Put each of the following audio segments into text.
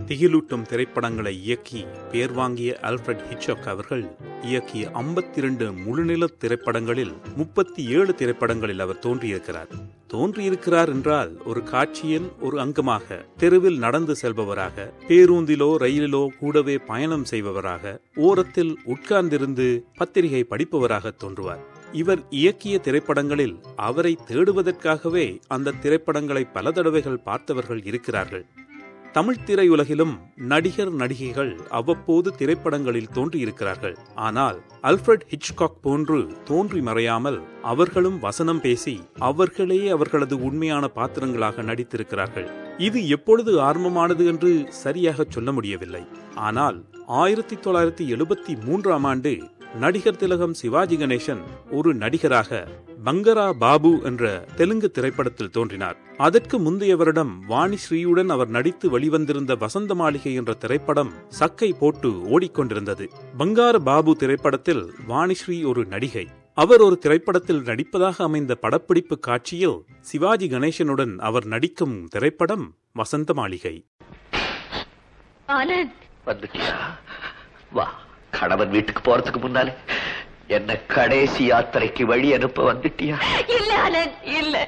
திகிலூட்டும் திரைப்படங்களை இயக்கி பேர் வாங்கிய ஆல்ஃபிரட் ஹிச்சாக் அவர்கள் இயக்கிய 52 முழுநில திரைப்படங்களில் முப்பத்தி ஏழு திரைப்படங்களில் அவர் தோன்றியிருக்கிறார் தோன்றியிருக்கிறார் என்றால் ஒரு காட்சியின் ஒரு அங்கமாக தெருவில் நடந்து செல்பவராக பேருந்திலோ ரயிலிலோ கூடவே பயணம் செய்பவராக ஓரத்தில் உட்கார்ந்திருந்து பத்திரிகை படிப்பவராக தோன்றுவார் இவர் இயக்கிய திரைப்படங்களில் அவரை தேடுவதற்காகவே அந்த திரைப்படங்களை பல தடவைகள் பார்த்தவர்கள் இருக்கிறார்கள் தமிழ் திரையுலகிலும் நடிகர் நடிகைகள் அவ்வப்போது திரைப்படங்களில் தோன்றியிருக்கிறார்கள் ஆனால் அல்ஃபிரட் ஹிச்காக் போன்று தோன்றி மறையாமல் அவர்களும் வசனம் பேசி அவர்களே அவர்களது உண்மையான பாத்திரங்களாக நடித்திருக்கிறார்கள் இது எப்பொழுது ஆரம்பமானது என்று சரியாக சொல்ல முடியவில்லை ஆனால் ஆயிரத்தி தொள்ளாயிரத்தி எழுபத்தி மூன்றாம் ஆண்டு நடிகர் திலகம் சிவாஜி கணேசன் ஒரு நடிகராக பங்கரா பாபு என்ற தெலுங்கு திரைப்படத்தில் தோன்றினார் அதற்கு முந்தைய வருடம் வாணி ஸ்ரீயுடன் அவர் நடித்து வெளிவந்திருந்த வசந்த மாளிகை என்ற திரைப்படம் சக்கை போட்டு ஓடிக்கொண்டிருந்தது பங்கார பாபு திரைப்படத்தில் வாணிஸ்ரீ ஒரு நடிகை அவர் ஒரு திரைப்படத்தில் நடிப்பதாக அமைந்த படப்பிடிப்பு காட்சியில் சிவாஜி கணேசனுடன் அவர் நடிக்கும் திரைப்படம் வசந்த மாளிகை ஆனந்த் வந்துட்டியா வா கணவன் வீட்டுக்கு போறதுக்கு முன்னாலே என்ன கடைசி யாத்திரைக்கு வழி அனுப்ப வந்துட்டியா இல்ல ஆனந்த் இல்ல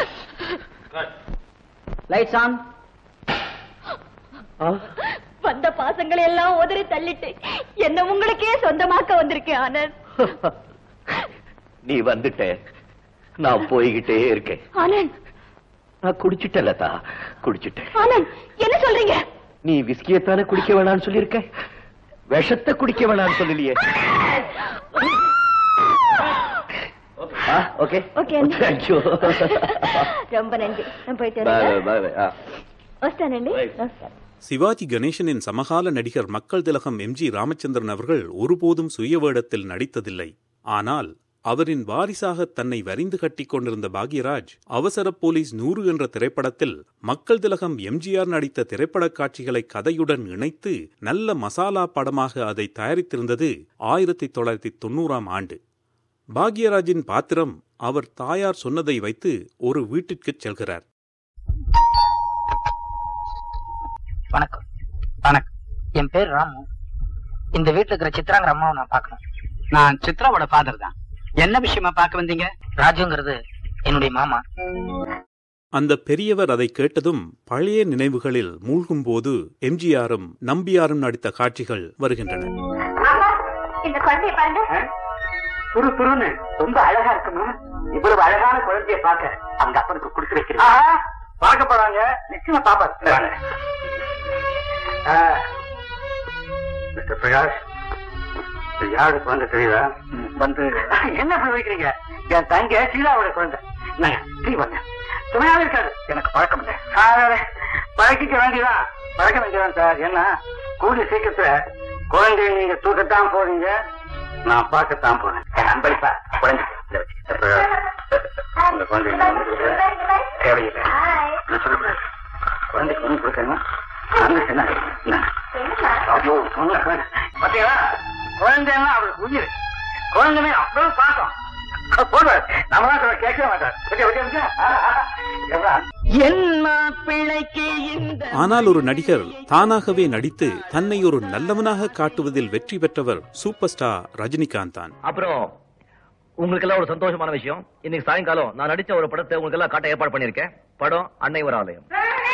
லைட்ஸ் ஆன் வந்த பாசங்களை எல்லாம் உதறி தள்ளிட்டு என்ன உங்களுக்கே சொந்தமாக்க வந்திருக்கேன் ஆனந்த் நீ வந்துட்ட நான் போய்கிட்டே இருக்கேன் ஆனந்த் நான் குடிச்சிட்டேன் லதா குடிச்சிட்டேன் ஆனந்த் என்ன சொல்றீங்க நீ விஸ்கியத்தானே குடிக்க வேணாம்னு சொல்லியிருக்க விஷத்தை குடிக்க வேணாம்னு சொல்லலையே ஓகே Okay, அண்ணா. தேங்க்யூ ரொம்ப நன்றி நான் போயிட்டு வரேன் வస్తానండి Right. నమస్కారం சிவாஜி கணேசனின் சமகால நடிகர் மக்கள் திலகம் எம் ஜி ராமச்சந்திரன் அவர்கள் ஒருபோதும் சுய வேடத்தில் நடித்ததில்லை ஆனால் அவரின் வாரிசாக தன்னை வரிந்து கட்டிக் கொண்டிருந்த பாக்யராஜ் அவசர போலீஸ் நூறு என்ற திரைப்படத்தில் மக்கள் திலகம் எம்ஜிஆர் நடித்த திரைப்படக் காட்சிகளை கதையுடன் இணைத்து நல்ல மசாலா படமாக அதை தயாரித்திருந்தது ஆயிரத்தி தொள்ளாயிரத்தி தொண்ணூறாம் ஆண்டு பாக்யராஜின் பாத்திரம் அவர் தாயார் சொன்னதை வைத்து ஒரு வீட்டிற்குச் செல்கிறார் வணக்கம் வணக்கம் என் பேர் ராமு இந்த வீட்டுல இருக்கிற சித்ராங்கிற அம்மாவை நான் பார்க்கணும் நான் சித்ராவோட ஃபாதர் தான் என்ன விஷயமா பார்க்க வந்தீங்க ராஜுங்கிறது என்னுடைய மாமா அந்த பெரியவர் அதை கேட்டதும் பழைய நினைவுகளில் மூழ்கும்போது எம்ஜிஆரும் நம்பியாரும் நடித்த காட்சிகள் வருகின்றன இந்த குழந்தைய பாருங்க துரு துருன்னு ரொம்ப அழகா இருக்குமா இவ்வளவு அழகான குழந்தைய பார்க்க அவங்க அப்பனுக்கு கொடுத்து வைக்கிறேன் பார்க்க போறாங்க நிச்சயமா பாப்பா மிஸ்டர் பிரகாஷ் இது யாரோட குழந்தை தெரியுதா வந்து என்ன இப்படி வைக்கிறீங்க என் தங்க சீதாவோட குழந்தை என்னங்க டீ பண்ண துணையாவே இருக்காது எனக்கு பழக்கம் இல்லை பழக்கிக்க வேண்டியதான் பழக்க வேண்டியதான் சார் என்ன கூடிய சீக்கிரத்துல குழந்தைய நீங்க தூக்கத்தான் போறீங்க நான் பார்க்கத்தான் போறேன் என் அன்பளிப்பா குழந்தை இதை வச்சுக்கிட்டு பிரகாஷ், இந்த குழந்தை இங்க வந்து கொடுக்க தேவையில்லை நான் சொல்லக்கூடாது குழந்தைக்கு ஒண்ணு கொடுக்கணும் அந்த என்ன என்ன? ஐயோ, சொல்ல வேண்டாம். பாத்தீங்களா குழந்தைன்னா அவருக்கு உயிர் குழந்தைமே அவ்வளவு பாசம் போடுவார் நம்ம தான் சொல்ல கேட்கவே மாட்டார் ஓகே ஓகே ஓகே ஆ, ஆ. எவ்வளவு? என்ன பிள்ளைக்கு இந்த ஆனால் ஒரு நடிகர் தானாகவே நடித்து தன்னை ஒரு நல்லவனாக காட்டுவதில் வெற்றி பெற்றவர் சூப்பர் ஸ்டார் ரஜினிகாந்த் தான் அப்புறம் உங்களுக்கு எல்லாம் ஒரு சந்தோஷமான விஷயம் இன்னைக்கு சாயங்காலம் நான் நடிச்ச ஒரு படத்தை உங்களுக்கு எல்லாம் காட்ட ஏற்பாடு பண்ணிருக்கேன் படம் அன்னை ஒரு ஆலயம்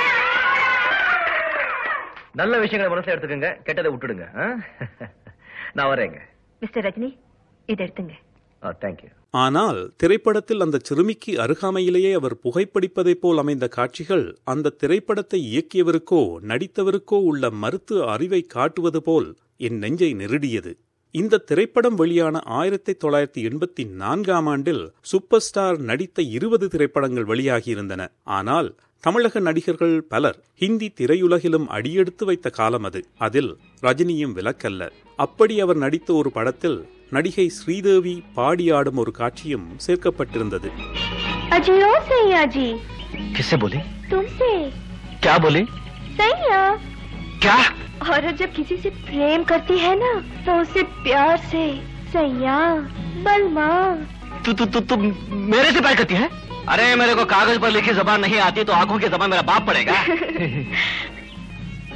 நல்ல விஷயங்களை மனசுல எடுத்துக்கங்க கெட்டதை விட்டுடுங்க ஆ? நான் வரேங்க மிஸ்டர் ரஜினி இதை எடுத்துங்க தேங்க்யூ ஆனால் திரைப்படத்தில் அந்த சிறுமிக்கு அருகாமையிலேயே அவர் புகைப்பிடிப்பதைப் போல் அமைந்த காட்சிகள் அந்த திரைப்படத்தை இயக்கியவருக்கோ நடித்தவருக்கோ உள்ள மருத்துவ அறிவை காட்டுவது போல் என் நெஞ்சை நெருடியது இந்த திரைப்படம் வெளியான ஆயிரத்தி தொள்ளாயிரத்தி எண்பத்தி நான்காம் ஆண்டில் சூப்பர் ஸ்டார் நடித்த இருபது திரைப்படங்கள் வெளியாகியிருந்தன ஆனால் தமிழக நடிகர்கள் பலர் ஹிந்தி திரையுலகிலும் அடியெடுத்து வைத்த காலம் அது அதில் ரஜினியும் விலக்கல்ல அப்படி அவர் நடித்த ஒரு படத்தில் நடிகை ஸ்ரீதேவி பாடியாடும் ஒரு காட்சியும் சேர்க்கப்பட்டிருந்தது अजियो सैया जी किससे बोली तुमसे क्या बोली सैया क्या औरत जब किसी से प्रेम करती है ना तो उसे प्यार से सैया बलमा तू तू तू तू मेरे से प्यार करती है अरे मेरे को कागज पर लिखी जबान नहीं आती तो आंखों की जबान मेरा बाप पड़ेगा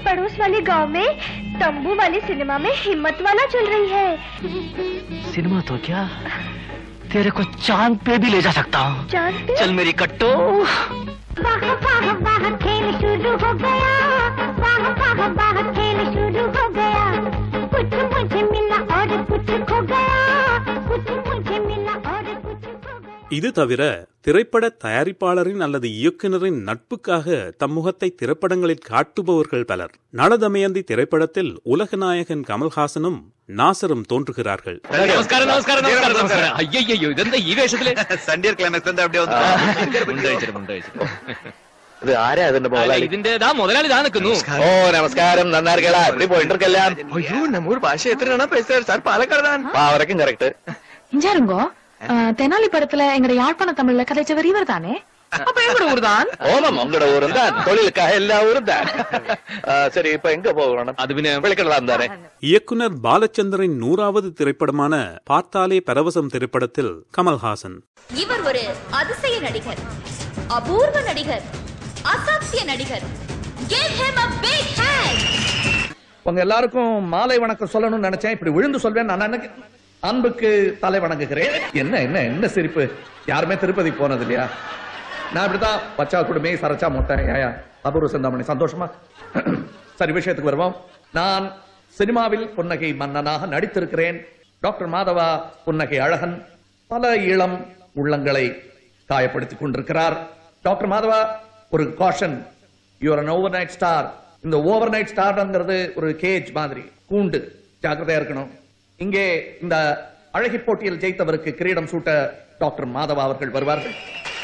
पड़ोस वाले गांव में तंबू वाले सिनेमा में हिम्मत वाला चल रही है सिनेमा तो क्या तेरे को चांद पे भी ले जा सकता हूँ चांद पे चल मेरी कट्टो वाह वाह वाह खेल शुरू हो गया वाह वाह वाह खेल शुरू हो गया कुछ मुझे मिला और कुछ खो गया कुछ मुझे मिला और कुछ खो गया இது தவிர திரைப்பட தயாரிப்பாளரின் அல்லது இயக்குனரின் நட்புக்காக தம் முகத்தை திரைப்படங்களில் காட்டுபவர்கள் பலர் நலதமயந்தி திரைப்படத்தில் உலகநாயகன் கமல்ஹாசனும் நாசரும் தோன்றுகிறார்கள் നമസ്കാരം നമസ്കാരം നമസ്കാരം നമസ്കാരം അയ്യോ ഇതെന്താ ഈ വേഷത്തില് സൺഡിയർ ക്ലൈമാക്സ് എന്താ അവിടെ മുണ്ടഴിച്ചിട്ട് മുണ്ടഴിച്ചിട്ട് ഇത് ആരാ അതിന്റെ മുതലാളി ഇതിന്റെ ദാ മുതലാളി ദാ നിൽക്കുന്നു ഓ നമസ്കാരം നന്നാ இருக்கலா எப்படி போயிட்டு இருக்கலாம் ஐயோ நம்ம ஊர் பாஷை எத்தனை பேசுறாரு சார் பாலக்காடு தான் வரைக்கும் கரெக்ட் இஞ்சாருங்கோ அஹ், தெனாலி படத்துல எங்க யாழ்ப்பாண தமிழ்ல கதைச்சவர் இவர் தானே அப்ப எங்கட ஊர் தான் ஓமம் உங்களோட ஊரும் தான் தொழிலுக்காக எல்லா ஊரும் தான் ஆ, சரி இப்ப எங்க போகணும் அது பின்ன விளக்கலாம் தானே இயக்குனர் பாலச்சந்தரின் நூறாவது திரைப்படமான பார்த்தாலே பரவசம் திரைப்படத்தில் கமல்ஹாசன் இவர் ஒரு அதிசய நடிகர் அபூர்வ நடிகர் அசாத்திய நடிகர் Give him a big hand. உங்க எல்லாருக்கும் மாலை வணக்கம் சொல்லணும்னு நினைச்சேன் இப்படி விழுந்து சொல்வேன் நான் நினைக்க அன்புக்கு தலை வணங்குகிறேன் என்ன என்ன என்ன சிரிப்பு யாருமே திருப்பதி போனது இல்லையா நான் இப்படிதான் பச்சா குடுமே சரச்சா மொட்டை ஏயா அபூர்வ சிந்தாமணி சந்தோஷமா சரி விஷயத்துக்கு வருவோம் நான் சினிமாவில் புன்னகை மன்னனாக நடித்திருக்கிறேன் டாக்டர் மாதவா புன்னகை அழகன் பல இளம் உள்ளங்களை காயப்படுத்திக் கொண்டிருக்கிறார் டாக்டர் மாதவா ஒரு caution you are an overnight star இந்த ஓவர் நைட் ஸ்டார்ங்கிறது ஒரு கேஜ் மாதிரி கூண்டு ஜாக்கிரதையா இருக்கணும் இங்கே இந்த அழகி போட்டியில் ஜெயித்தவருக்கு கிரீடம் சூட்ட டாக்டர் மாதவா அவர்கள் வருவார்கள்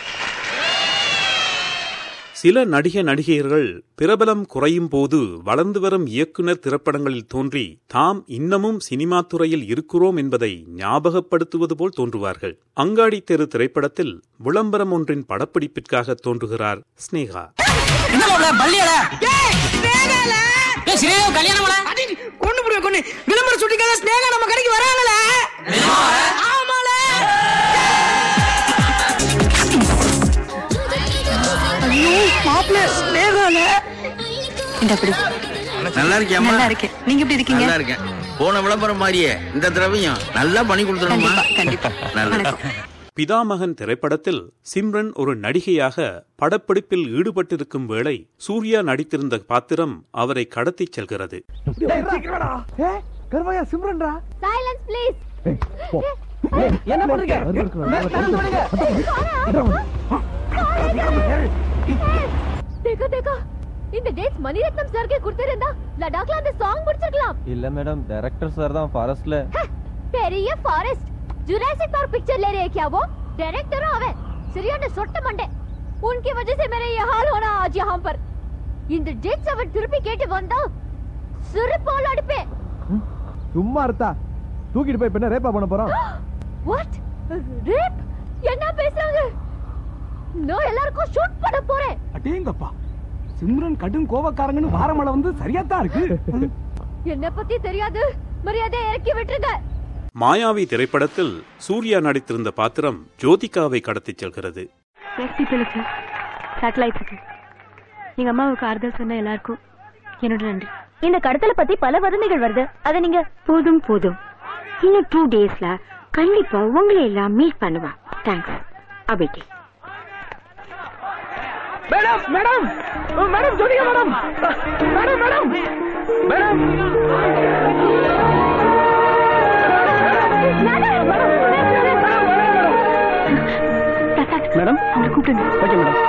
சில நடிக நடிகையர்கள் பிரபலம் குறையும் போது வளர்ந்து வரும் இயக்குனர் திரைப்படங்களில் தோன்றி தாம் இன்னமும் சினிமா துறையில் இருக்கிறோம் என்பதை ஞாபகப்படுத்துவது போல் தோன்றுவார்கள் அங்காடி தெரு திரைப்படத்தில் விளம்பரம் ஒன்றின் படப்பிடிப்பிற்காக தோன்றுகிறார் ஸ்னேகா கொண்டு புரிய கொண்டு விளம்பரம் சுட்டிக்காத ஸ்னேகா நம்ம கடைக்கு வராங்களே ஆமால ஐயோ மாப்பிள்ள ஸ்னேகால இந்த அப்படி நல்லா இருக்கியாமா நல்லா இருக்கேன் நீங்க எப்படி இருக்கீங்க நல்லா இருக்கேன் போன விளம்பரம் மாதிரியே இந்த திரவியம் நல்லா பண்ணி கொடுத்துருமா கண்டிப்பா கண்டிப்பா நல்லா வணக்கம் பிதாமகன் திரைப்படத்தில் சிம்ரன் ஒரு நடிகையாக படப்பிடிப்பில் ஈடுபட்டிருக்கும் வேளை சூர்யா நடித்திருந்த பாத்திரம் அவரை கடத்திச் செல்கிறது Silence, please. என்ன பண்றீங்க देखो देखो இந்த டேட்ஸ் மணிரத்னம் சார் கே கொடுத்திருந்தா லடாக்ல அந்த சாங் முடிச்சிருக்கலாம் இல்ல மேடம் டைரக்டர் சார் தான் ஃபாரஸ்ட்ல பெரிய ஃபாரஸ்ட் जुरासिक पार्क पिक्चर ले रहे हैं क्या वो डायरेक्टर அவன் சரியான சொட்ட மண்டே उनकी वजह से मेरा ये हाल होना आज यहाँ पर இந்த டேட்ஸ் அவன் திருப்பி கேட்டு வந்தா சிறுபால் அடிப்பேன் சும்மா இருந்தா தூக்கிட்டு போய் பின்ன ரேப்பா பண்ண போறோம் வாட் ரேப் என்ன பேசுறாங்க நான் எல்லாருக்கும் ஷூட் பண்ண போறேன் அடேங்கப்பா சிம்ரன் கடும் கோவக்காரங்கன்னு வாரமலை வந்து சரியாத்தான் இருக்கு என்ன பத்தி தெரியாது மரியாதை இறக்கி விட்டுருங்க மாயாவி திரைப்படத்தில் சூர்யா நடித்திருந்த பாத்திரம் ஜோதிகாவை கடத்திச் செல்கிறது எஸ்பிபிளுக்கு சேட்டலைட்ஸுக்கு எங்க அம்மாவுக்கு ஆறுதல் சொன்ன எல்லாருக்கும் என்னோட நன்றி இந்த கடத்தல பத்தி பல வதந்திகள் வருது அத நீங்க போதும் போதும் இன்னும் டூ டேஸ்ல கண்டிப்பா உங்களை எல்லாம் மீட் பண்ணுவா தேங்க்ஸ் அபிட்டி madam madam madam Jyothika madam madam madam madam madam அவரை கூப்பிட்டு ஓகே மேடம்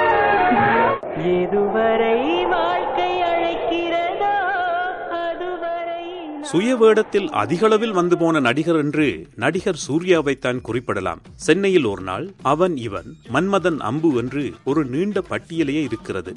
சுய வேடத்தில் அதிகளவில் வந்து போன நடிகர் என்று நடிகர் சூர்யாவைத்தான் குறிப்பிடலாம் சென்னையில் ஒரு நாள் அவன் இவன் மன்மதன் அம்பு என்று ஒரு நீண்ட பட்டியலையே இருக்கிறது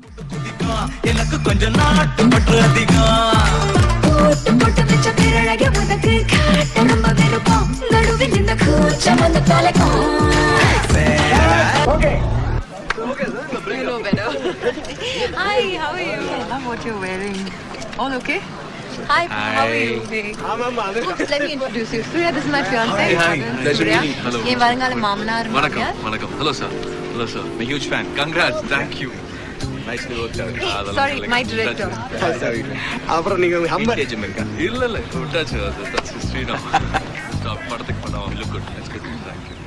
Hi, how are you? I love what you're wearing. All okay? Hi, how are you? Hey. Let me introduce you. Surya, this is my fiance. hi. Pleasure Surya. meeting. Hello. என் வருங்கால மாமனார் வணக்கம் வணக்கம் hello sir hello sir my huge fan congrats thank you nicely worked out. அதெல்லாம் Sorry, like- my director. அப்புறம் நீங்க Humber Engagement இருக்கா? இல்ல இல்ல விட்டாச்சு அது that's history now. Stop, படத்துக்கு பண்ணோம் look good that's good thank you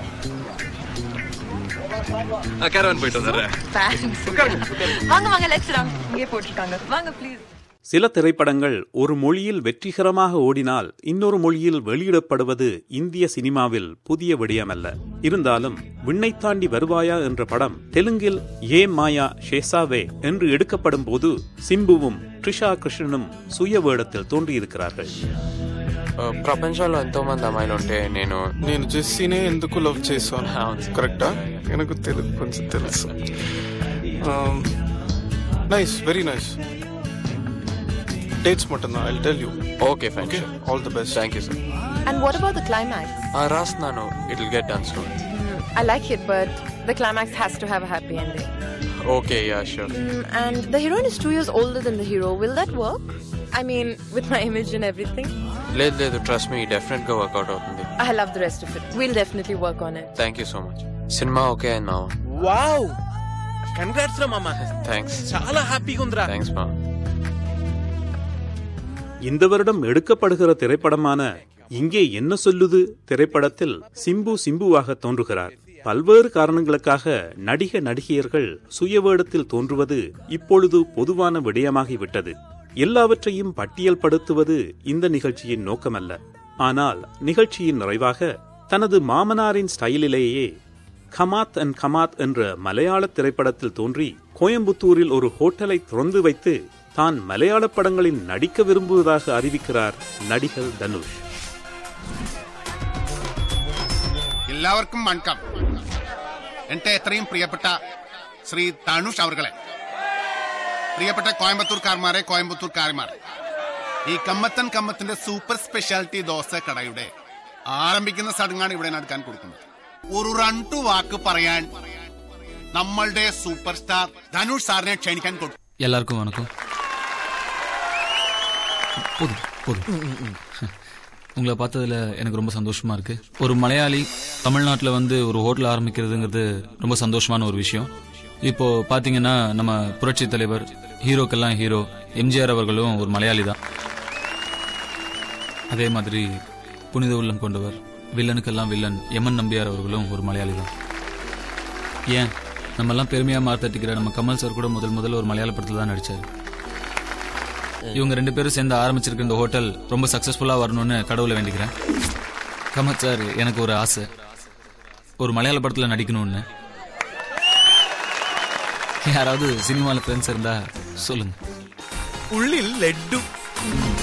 நான் கேரவன் போயிட்டு வந்துடுறேன் Thanks. வாங்க வாங்க லெட்ஸ் இங்கே போட்டிருக்காங்க வாங்க ப்ளீஸ் சில திரைப்படங்கள் ஒரு மொழியில் வெற்றிகரமாக ஓடினால் இன்னொரு மொழியில் வெளியிடப்படுவது இந்திய சினிமாவில் புதிய விடயமல்ல இருந்தாலும் விண்ணை தாண்டி வருவாயா என்ற படம் தெலுங்கில் ஏ மாயா ஷேசாவே என்று எடுக்கப்படும் போது சிம்புவும் ட்ரிஷா கிருஷ்ணனும் சுய வேடத்தில் தோன்றியிருக்கிறார்கள் ప్రపంచంలో ఎంతో మంది అమ్మాయిలు ఉంటే నేను నేను జెస్సీనే ఎందుకు లవ్ చేశాను కరెక్టా எனக்கு తెలుగు కొంచెం తెలుసు నైస్ వెరీ నైస్ డేట్స్ மட்டும்தான் I tell you okay fine okay all the best thank you sir And what about the climax? రాస్తున్నాను it will get done soon Mm, I like it, but the climax has to have a happy ending. Okay yeah sure Mm, and the heroine is two years older than the hero. Will that work? I mean, with my image and everything. లేదు లేదు trust me definite గా work out అవుతుంది I love the rest of it. We'll definitely work on it. Thank you so much cinema okay అయింది మామ wow congrats రా మామ thanks చాలా హ్యాపీగా ఉందిరా థ్యాంక్స్ మామ இந்த வருடம் எடுக்கப்படுகிற திரைப்படமான இங்கே என்ன சொல்லுது திரைப்படத்தில் சிம்பு சிம்புவாக தோன்றுகிறார் பல்வேறு காரணங்களுக்காக நடிக நடிகையர்கள் சுயவேடத்தில் தோன்றுவது இப்பொழுது பொதுவான விடயமாகிவிட்டது எல்லாவற்றையும் பட்டியல்படுத்துவது இந்த நிகழ்ச்சியின் நோக்கமல்ல ஆனால் நிகழ்ச்சியின் நிறைவாக தனது மாமனாரின் ஸ்டைலிலேயே கமாத் அண்ட் கமாத் என்ற மலையாள திரைப்படத்தில் தோன்றி கோயம்புத்தூரில் ஒரு ஹோட்டலை திறந்து வைத்து தான் மலையாள படங்களில் நடிக்க விரும்புவதாக அறிவிக்கிறார் நடிகர் தனுஷ் എല്ലാവർക്കും വണക്കം എന്റെ എത്രയും പ്രിയപ്പെട്ട ശ്രീ തനുഷ് അവർകളെ പ്രിയപ്പെട്ട കോയമ്പത്തൂർക്കാർമാരെ കോയമ്പത്തൂർക്കാരന്മാർ ഈ കമ്മത്തൻ കമ്മത്തിന്റെ സൂപ്പർ സ്പെഷ്യാലിറ്റി ദോശ കടയുടെ ആരംഭിക്കുന്ന ചടങ്ങാണ് ഇവിടെ നടക്കാൻ കൊടുക്കുന്നത് ഒരു രണ്ടു വാക്ക് പറയാൻ നമ്മളുടെ സൂപ്പർ സ്റ്റാർ ധനുഷ് സാറിനെ ക്ഷണിക്കാൻ കൊടുക്കും எல்லாருக்கும் வணக்கம் போதும் போதும் உங்களை பார்த்ததுல எனக்கு ரொம்ப சந்தோஷமா இருக்கு ஒரு மலையாளி தமிழ்நாட்டில் வந்து ஒரு ஹோட்டல் ஆரம்பிக்கிறதுங்கிறது ரொம்ப சந்தோஷமான ஒரு விஷயம் இப்போ பாத்தீங்கன்னா நம்ம புரட்சி தலைவர் ஹீரோக்கெல்லாம் ஹீரோ எம்ஜிஆர் அவர்களும் ஒரு மலையாளி தான் அதே மாதிரி புனித உள்ளம் கொண்டவர் வில்லனுக்கெல்லாம் வில்லன் எமன் நம்பியார் அவர்களும் ஒரு மலையாளி தான் ஏன் நம்ம எல்லாம் பெருமையா மாத்தட்டிக்கிற நம்ம கமல் சார் கூட முதல் முதல்ல ஒரு மலையாள படத்துல தான் நடிச்சாரு இவங்க ரெண்டு பேரும் சேர்ந்து ஆரம்பிச்சிருக்க இந்த ஹோட்டல் ரொம்ப சக்சஸ்ஃபுல்லா வரணும்னு கடவுளை வேண்டிக்கிறேன் கமல் சார் எனக்கு ஒரு ஆசை ஒரு மலையாள படத்துல நடிக்கணும்னு யாராவது சினிமால ஃப்ரெண்ட்ஸ் இருந்தா சொல்லுங்க ഉള്ളിൽ ലഡ്ഡു